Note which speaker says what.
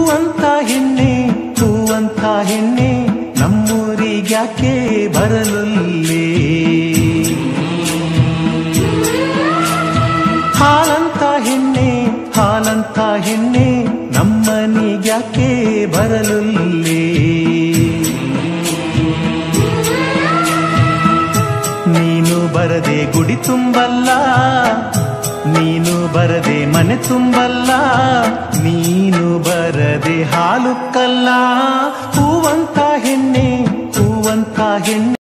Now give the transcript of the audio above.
Speaker 1: ಹೂವಂತ ಹೆಣ್ಣೆ ಹೂವಂತ ಹೆಣ್ಣೆ ನಮ್ಮೂರಿಗ್ಯಾಕೆ ಬರಲುಲ್ಲೇ ಹಾಲಂತ ಹೆಣ್ಣೆ ಹಾಲಂತ ಹೆಣ್ಣೆ ನಮ್ಮನಿಗ್ಯಾಕೆ ಬರಲುಲ್ಲೇ ನೀನು ಬರದೆ ಗುಡಿ ತುಂಬಲ್ಲ ನೀನು ಬರದೆ ಮನೆ ತುಂಬಲ್ಲ ನೀನು ಬರದೆ ಹಾಲು ಕಲ್ಲ ಹೂವಂತ ಹೆಣ್ಣೆ ಹೂವಂತ ಹೆಣ್ಣೆ